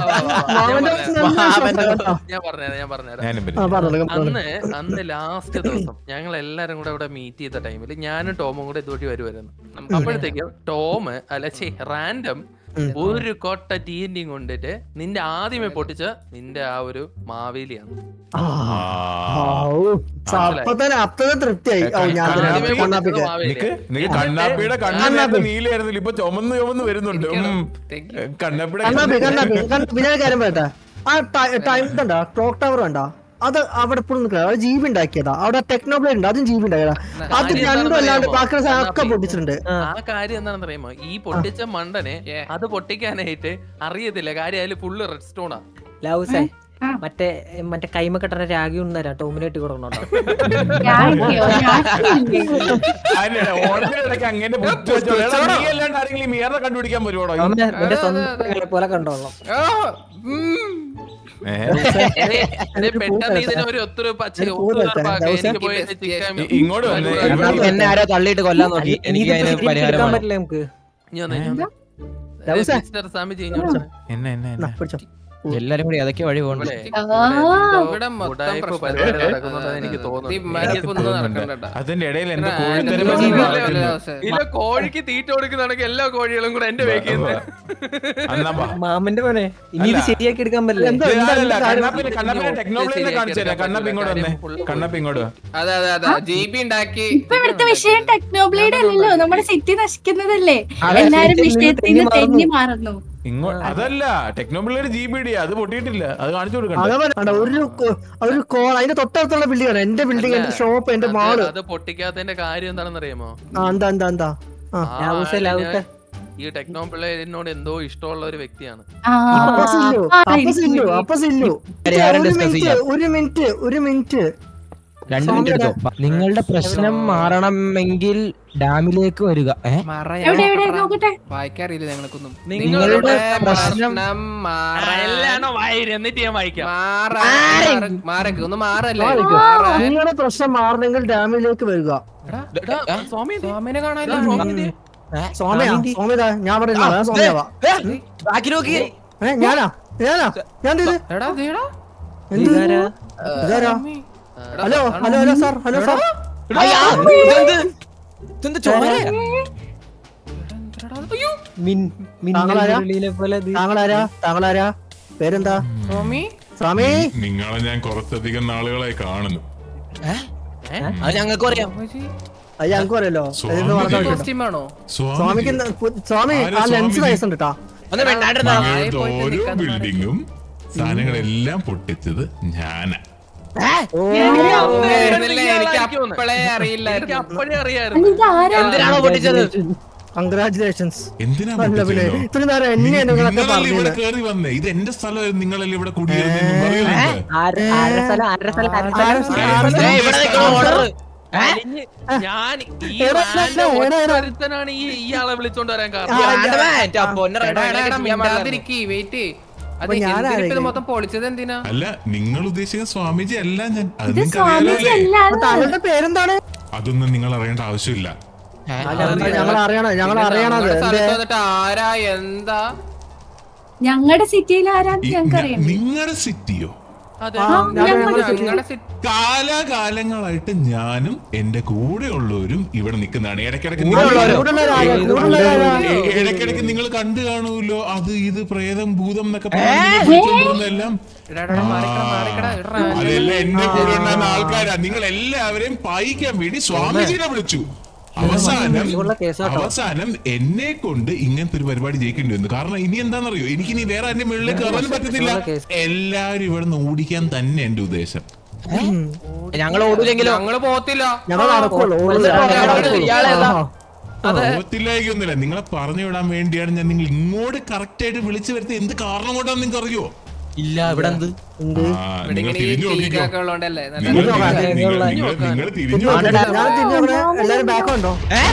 Speaker 2: മാമന്റെ മേലെ നല്ല വിശ്വാസം കേട്ടോ.
Speaker 4: ഞാൻ പറഞ്ഞുതരാം ഞാൻ പറഞ്ഞുതരാം
Speaker 1: ഞാനും
Speaker 2: ആ
Speaker 1: വരും.
Speaker 2: പറഞ്ഞോളൂ പറഞ്ഞോളൂ.
Speaker 4: അന്ന് അന്ന് ലാസ്റ്റ് ദിവസം ഞങ്ങൾ എല്ലാരും കൂടെ ഇവിടെ മീറ്റ് ചെയ്ത ടൈമിൽ ഞാനും ടോമും കൂടെ ഇതുവഴി വരുമായിരുന്നു അപ്പോഴത്തേക്കും ടോം അല്ല ചേ റാൻഡം
Speaker 2: ഉം.
Speaker 4: ഒരു കൊട്ട ടി എൻ ടി കൊണ്ടിട്ട് നിന്റെ ആദ്യമേ പൊട്ടിച്ച നിന്റെ ആ ഒരു മാവേലിയാണ്
Speaker 2: ആ,
Speaker 1: ആ.
Speaker 2: ഔ, അപ്പൊ തന്നെ അപ്പഴേ തൃപ്തിയായി ഓ ഞാൻ
Speaker 1: കണ്ണാപ്പി
Speaker 4: ആദ്യമേ
Speaker 2: തന്നെ കണ്ണാപ്പിക്ക്
Speaker 4: പൊട്ടിച്ചത് മാവേലിയാ.
Speaker 1: നിക്ക് നിക്ക് കണ്ണാപ്പിയുടെ കണ്ണാപ്പി നീലായിരുന്നില്ല ഇപ്പൊ ചുമന്ന് ചുമന്ന് വരുന്നുണ്ട് ഉം. കണ്ണാപ്പിയുടെ
Speaker 2: കണ്ണാപ്പി കണ്ണാപ്പി കണ്ണാപ്പി ഞാൻ ഒരു കാര്യം പറയട്ടെ ആ ടൈം ഇതുണ്ടോ ക്ലോക്ക് ടവർ ഉണ്ടോ അത് അവിടെ ഇപ്പോഴും നിൽക്കുക അത് ജീബി ഉണ്ടാക്കിയതാ അവിടെ ടെക്നോബ്ലേഡ് ഉണ്ട് അതും ജീബി ഉണ്ടാക്കിയതാ അത്
Speaker 4: കാര്യം
Speaker 2: രണ്ടും അല്ലാണ്ട്
Speaker 4: എന്താണെന്ന്
Speaker 2: ബാക്കിയുള്ള സാധനം ഒക്കെ
Speaker 4: അറിയാമോ?
Speaker 2: പൊട്ടിച്ചിട്ടുണ്ട്
Speaker 4: ആ കാര്യം എന്താണെന്ന് അറിയാമോ ഈ പൊട്ടിച്ച മണ്ടനെ അത് പൊട്ടിക്കാനായിട്ട് അറിയത്തില്ല കാര്യം അതിൽ ഫുള്ള് റെഡ് സ്റ്റോണാ
Speaker 7: ലൗസേ
Speaker 5: ആ.
Speaker 7: മറ്റേ മറ്റേ കൈമ കെട്ടണ രാഗി ഉണ്ണരാ ടോമിനേറ്റ് കൊടുക്കണോട്ടോ
Speaker 5: ഞാനില്ലയോ? ഞാനില്ലേ?
Speaker 1: അതിനിടെ ഓണത്തിനിടയ്ക്ക് അങ്ങനെ ബുദ്ധി വെച്ചോളൂ. എടാ, നീ അല്ലാണ്ട് ആരെങ്കിലും ഈ മേയറെ കണ്ടുപിടിക്കാൻ വരുവാടോ
Speaker 7: അവനെ നിന്റെ സ്വന്തം പെങ്ങളെ പോലെ കണ്ടോളാം
Speaker 1: ഏ?
Speaker 4: പെട്ടെന്ന് ഇതിന് ഒരു ഒത്തിരി പച്ച
Speaker 2: ഒരു പൂവ്
Speaker 4: ഒത്തിരി
Speaker 2: തരാം.
Speaker 4: പാക്ക്.
Speaker 2: ദിവസം
Speaker 4: എനിക്ക് പോയി ചിക്കൻ
Speaker 1: ഇ- ഇങ്ങോട്ട് വന്നേ.
Speaker 3: കണ്ണാപ്പി എന്നെ ആരോ തള്ളിയിട്ട് കൊല്ലാൻ നോക്കി എനിക്ക് അതിന് പരിഹാരം
Speaker 7: എടുക്കാൻ
Speaker 3: വേണം.
Speaker 7: പറ്റില്ല നമുക്ക്
Speaker 4: ഞാൻ ഞാൻ- ഞാൻ-
Speaker 2: ദിവസം.
Speaker 4: ഏ, മിസ്റ്റർ സ്വാമി ചെയ്യുന്ന പ്രശ്നം.
Speaker 1: എന്നെ എന്നെ
Speaker 2: എന്നാ,
Speaker 1: എന്നെ
Speaker 2: പിടിച്ചോ
Speaker 3: എല്ലാരും കൂടി അതൊക്കെ വഴി പോകണ്ട
Speaker 4: ഇവിടെ
Speaker 5: ആ.
Speaker 6: ഇവിടെ മൊത്തം
Speaker 4: ഉടായിപ്പ്
Speaker 6: പ്രശ്നം.
Speaker 4: പരിപാടി നടക്കുന്നുണ്ടെന്ന് എനിക്ക് തോന്നുന്നു.
Speaker 6: ഈ മരപ്പൊന്നും നടക്കണ്ടട്ടാ.
Speaker 1: അതിന്റെ ഇടയിൽ എന്തോ
Speaker 6: ആ,
Speaker 1: കോഴിത്തരം
Speaker 6: എന്തോ
Speaker 1: വെച്ച്
Speaker 6: ജീവിതം
Speaker 1: നടക്കുന്നു.
Speaker 6: അല്ലേ അവസ്ഥ?
Speaker 4: ഇല്ല കോഴിക്ക് തീറ്റ കൊടുക്കുന്നാണെങ്കിൽ എല്ലാ കോഴികളും കൂടെ എന്റെ വേക്കുന്നത്
Speaker 1: അന്നാ വാ.
Speaker 7: മാമന്റെ മോനെ ഇനി ഇത്
Speaker 1: അല്ല.
Speaker 7: ശരിയാക്കി എടുക്കാൻ പറ്റില്ല
Speaker 2: എന്താ
Speaker 1: ഇത്
Speaker 2: എന്താ
Speaker 1: അല്ലല്ല,
Speaker 2: എന്താ കാര്യം?
Speaker 1: കണ്ണാപ്പിനെ കണ്ണാപ്പിനെ ടെക്നോളജി കാണിച്ചു തരാം കണ്ണാപ്പി ഇങ്ങോട്ട് വന്നേ കണ്ണാപ്പി ഇങ്ങോട്ട് വാ.
Speaker 6: അതെ അതെ അതെ ജി ബി ഉണ്ടാക്കി
Speaker 5: ഇപ്പൊ ഇവിടുത്തെ വിഷയം ടെക്നോബ്ലേഡ് അല്ലല്ലോ നമ്മുടെ സിറ്റി നശിക്കുന്നതല്ലേ
Speaker 7: അതെ,
Speaker 5: എല്ലാരും
Speaker 7: city യിൽ നിന്ന്
Speaker 5: വിഷയത്തിൽ നിന്ന്
Speaker 7: തെന്നി
Speaker 5: തെന്നി മാറുന്നു
Speaker 1: ഇങ്ങോട്ട് അതല്ല ടെക്നോബിളിയുടെ ജി ബി ഡി അത് പൊട്ടിയിട്ടില്ല അത് കാണിച്ചു കൊടുക്കണ്ട
Speaker 2: അതാ പറഞ്ഞെ, ഒരു കോ- ഒരു കോൾ അതിന്റെ തൊട്ടടുത്തുള്ള ബിൽഡിംഗ് ആണ് എന്റെ ബിൽഡിംഗ് എന്റെ ഷോപ്പ് എന്റെ മാള്
Speaker 4: അത് പൊട്ടിക്കാത്തതിന്റെ കാര്യം എന്താണെന്ന് അറിയാമോ
Speaker 2: ആ എന്താ എന്താ എന്താ ആ
Speaker 4: ആ
Speaker 7: ലൗസേ,
Speaker 4: ആളിന്
Speaker 7: ലൗസേ.
Speaker 4: ഈ ടെക്നോ പിള്ളേരിനോട് എന്തോ ഇഷ്ടമുള്ള ഒരു വ്യക്തിയാണ്
Speaker 5: ആ,
Speaker 2: അപ്പൊ സില്ലു
Speaker 5: ആ,
Speaker 2: അപ്പൊ
Speaker 5: എനിക്ക്
Speaker 2: സില്ലു
Speaker 5: വേണ്ടി.
Speaker 2: അപ്പൊ സില്ലു
Speaker 3: പരിഹാരം
Speaker 2: ഒരു
Speaker 3: discuss
Speaker 2: മിനിറ്റ്
Speaker 3: ചെയ്യാം.
Speaker 2: ഒരു മിനിറ്റ് ഒരു മിനിറ്റ്
Speaker 3: രണ്ട് മിനിറ്റ് എടുത്തോ നിങ്ങളുടെ പ്രശ്നം മാറണമെങ്കിൽ ഡാമിലേക്ക് വരിക ഏ
Speaker 5: എവിടെ എവിടെ നോക്കട്ടെ
Speaker 6: വായിക്കാറില്ല ഞങ്ങൾക്കൊന്നും
Speaker 3: നിങ്ങളുടെ പ്രശ്നം
Speaker 4: എല്ലാണോ വായിര് എന്നിട്ട് ഞാൻ വായിക്കാം
Speaker 6: മാറക്ക് ഒന്ന് മാറല്ലേ
Speaker 2: മാറിക്കോ.
Speaker 6: മാറാ.
Speaker 2: നിങ്ങളുടെ പ്രശ്നം മാറണമെങ്കിൽ ഡാമിലേക്ക് വരിക
Speaker 4: എടാ, സ്വാമി ഇത്.
Speaker 6: സ്വാമിനെ
Speaker 4: എടാ,
Speaker 6: കാണാനില്ല
Speaker 4: സ്വാമി ഇത്.
Speaker 2: സോമയാ സോമയതാ ഞാൻ പറയുന്നത് സോമയാവാ
Speaker 3: ബാക്കി നോക്കി
Speaker 2: ഏ ഞാനാ ഞാനാ ഞാൻ ഇത്
Speaker 6: എടാ ഇതേടാ.
Speaker 2: എന്ത്
Speaker 7: ഇതാരാ?
Speaker 2: ഇതാരാ
Speaker 6: എടാ,
Speaker 2: ഹലോ
Speaker 6: എടാ,
Speaker 2: hello hello sir hello sir
Speaker 3: അയ്യാ, ഇതെന്ത്? ഇതെന്ത് ചോരയാ?
Speaker 7: മിൻ
Speaker 2: താങ്കളാരാ?
Speaker 7: മിന്നലിനെ പോലെ അത്
Speaker 2: താങ്കളാരാ താങ്കളാരാ പേരെന്താ
Speaker 6: സ്വാമി
Speaker 2: സ്വാമി
Speaker 8: നിങ്ങളെ ഞാൻ കുറച്ചധികം നാളുകളായി കാണുന്നു
Speaker 3: ഏ? അത് ഞങ്ങൾക്കും അറിയാം
Speaker 2: അത് ഞങ്ങൾക്ക് അറിയല്ലോ
Speaker 8: സ്വാമി.
Speaker 2: ഇതിന്ന് വളർത്താൻ പറ്റില്ല.
Speaker 6: കോസ്റ്റ്യൂം ആണോ
Speaker 2: സ്വാമിക്ക് എന്താ- പു- സ്വാമി
Speaker 8: ആരാ
Speaker 2: ആ ലെൻസ്
Speaker 8: സ്വാമിജി?
Speaker 2: വയസ്സുണ്ട് കേട്ടാ
Speaker 3: ഒന്ന് വേണ്ടായിരുന്നാ
Speaker 8: നിങ്ങളുടെ
Speaker 6: പോയിട്ട്
Speaker 8: ഓരോ
Speaker 6: നിൽക്കാൻ
Speaker 8: ബിൽഡിങ്ങും സാധനങ്ങളെല്ലാം പൊട്ടിച്ചത് ഞാനാ
Speaker 2: ഓ
Speaker 6: വരുന്നില്ല, എനിക്ക് അപ്പളേ
Speaker 4: എനിക്ക്
Speaker 6: അറിയില്ലായിരുന്നു
Speaker 4: അപ്പോഴേ അറിയായിരുന്നു
Speaker 5: ഇത് ആരാ
Speaker 3: എന്തിനാണോ പൊട്ടിച്ചത്
Speaker 2: കൺഗ്രാചുലേഷൻസ്
Speaker 8: എന്തിനാ
Speaker 2: നല്ല പിന്നെ
Speaker 8: പൊട്ടിച്ചതോ?
Speaker 2: ഇത്രയും നേരം എന്നെ നിങ്ങളൊക്കെ
Speaker 8: നിങ്ങളല്ലേ ഇവിടെ
Speaker 2: പറഞ്ഞത്
Speaker 8: കയറി വന്നേ ഇത് എന്റെ സ്ഥലമായിരുന്നു നിങ്ങളല്ലേ ഇവിടെ കുടിയേറുന്നെന്നും അറിയുന്നുണ്ട്
Speaker 7: ആര- ആരുടെ സ്ഥലം ആരുടെ സ്ഥലം ആരുടെ
Speaker 2: ആരുടെ
Speaker 7: സ്ഥലം?
Speaker 2: സ്ഥലം? ആരുടെ
Speaker 3: ഏയ്, ഇവിടെ നിൽക്കണ ഓർഡർ
Speaker 4: അലിഞ്ഞ് ഞാൻ ഈ
Speaker 2: എടാ,
Speaker 4: റാൻഡം
Speaker 2: എടാ, എടാ.
Speaker 4: ഒരുത്തനാണ് ഈ ഇയാളെ വിളിച്ചോണ്ട് വരാൻ കാരണം
Speaker 2: ആ,
Speaker 6: എടാ, എടാ, എടാ, മിണ്ടാതിരിക്ക്, wait. അത്
Speaker 2: അപ്പൊ ഞാൻ
Speaker 6: എന്തിനാ ഇപ്പൊ ഇത്
Speaker 2: ആരാ
Speaker 6: മൊത്തം പൊളിച്ചത് എന്തിനാ
Speaker 8: അല്ല നിങ്ങൾ ഉദ്ദേശിക്കുന്ന സ്വാമിജി അല്ല ഞാൻ അത്
Speaker 5: ഇത്
Speaker 8: നിങ്ങൾക്ക്
Speaker 5: സ്വാമിജി
Speaker 8: അറിയാലോ
Speaker 5: അല്ലാതെ
Speaker 2: താങ്കളുടെ പേരെന്താണ്
Speaker 8: അതൊന്നും നിങ്ങൾ അറിയേണ്ട ആവശ്യമില്ല
Speaker 2: ഞങ്ങൾ അറിയണം ഞങ്ങൾ
Speaker 6: പിന്നെ
Speaker 2: അറിയണത്
Speaker 6: നമ്മുടെ
Speaker 2: എന്തേ
Speaker 6: സ്ഥലത്ത് വന്നിട്ട് ആരാ എന്താ
Speaker 5: ഞങ്ങളുടെ സിറ്റിയിൽ ആരാന്ന് ഞങ്ങൾക്ക് അറിയാം
Speaker 8: നിങ്ങളുടെ സിറ്റിയോ
Speaker 4: അതെ
Speaker 2: ആ,
Speaker 5: ആ,
Speaker 2: ഞങ്ങൾ-
Speaker 5: ഞങ്ങളുടെ
Speaker 2: ഞങ്ങൾ-
Speaker 6: നിങ്ങളുടെ city-
Speaker 8: കാലാകാലങ്ങളായിട്ട് ഞാനും എന്റെ കൂടെ ഉള്ളവരും ഇവിടെ നിൽക്കുന്നതാണ് ഇടയ്ക്കിടയ്ക്ക്
Speaker 2: കൂടെ
Speaker 8: നിങ്ങൾ-
Speaker 2: ഉള്ളവരോ? കൂടെ ഉള്ളവരാരാ? കൂടെ ഉള്ളവരാരാ?
Speaker 8: ഇ- ഇടയ്ക്കിടയ്ക്ക് നിങ്ങൾ കണ്ടു കാണുമല്ലോ അത് ഇത് പ്രേതം ഭൂതം എന്നൊക്കെ പറഞ്ഞെല്ലാം
Speaker 6: എടാ, എടാ, മാറിക്കടാ, മാറിക്കടാ, എടാ,
Speaker 8: അതെല്ലാം എന്റെ കൂടെ ഉണ്ടായിരുന്ന ആൾക്കാരാ നിങ്ങൾ എല്ലാവരെയും പായിക്കാൻ വേണ്ടി സ്വാമിജിനെ വിളിച്ചു അവസാനം
Speaker 7: ഇതുള്ള കേസ് കേട്ടോ.
Speaker 8: അവസാനം എന്നെ കൊണ്ട് ഇങ്ങനത്തെ ഒരു പരിപാടി ജയിക്കേണ്ടി വന്നു കാരണം ഇനി എന്താണെന്നറിയോ എനിക്ക് ഇനി വേറെ എന്റെ മുകളിലേക്ക് കയറാൻ പറ്റത്തില്ല എല്ലാവരും ഇവിടെ നിന്ന് ഓടിക്കാൻ തന്നെ എന്റെ ഉദ്ദേശം
Speaker 3: ഞങ്ങൾ ഓടില്ലെങ്കിലോ
Speaker 6: ഞങ്ങള് പോത്തില്ല
Speaker 2: ഞങ്ങൾ നടക്കുള്ളൂ ഓടില്ല.
Speaker 3: ഇയാളെ
Speaker 2: ഞങ്ങൾ നടക്കുള്ളൂ.
Speaker 3: ഇയാളെ ഏതാ?
Speaker 2: ആ.
Speaker 8: പോകത്തില്ലായിരിക്കൊന്നുമില്ല നിങ്ങളെ പറഞ്ഞു വിടാൻ വേണ്ടിയാണ് ഞാൻ നിങ്ങൾ ഇങ്ങോട്ട് കറക്റ്റ് ആയിട്ട് വിളിച്ചു വരുത്തി എന്ത് കാരണം കൊണ്ടാന്ന് നിങ്ങൾക്ക് അറിയോ
Speaker 3: ഇല്ല ഇവിടെ എന്ത്
Speaker 2: എന്ത്?
Speaker 8: ആ, നിങ്ങൾ
Speaker 6: ഇവിടെ ഈ
Speaker 8: തിരിഞ്ഞു നോക്കിക്കോ
Speaker 6: ടീക്കൊക്കെ ഉള്ളോണ്ടല്ലേ നല്ല
Speaker 8: നിങ്ങൾ
Speaker 2: തിരിഞ്ഞു നോക്കാം.
Speaker 8: നിങ്ങൾ- നിങ്ങൾ- നിങ്ങൾ- നിങ്ങൾ തിരിഞ്ഞു
Speaker 2: ഞാൻ
Speaker 8: നോക്കിക്കോ.
Speaker 2: തിരിഞ്ഞു അവിടെ എല്ലാരും ബാക്ക് ഉണ്ടോ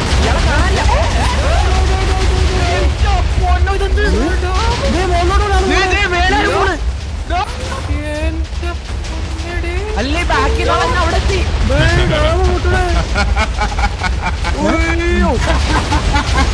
Speaker 3: അല്ലേ ബാക്കി അവിടെ എത്തി
Speaker 2: വേണ്ട, അവിടെ വിട്ടൂടെ.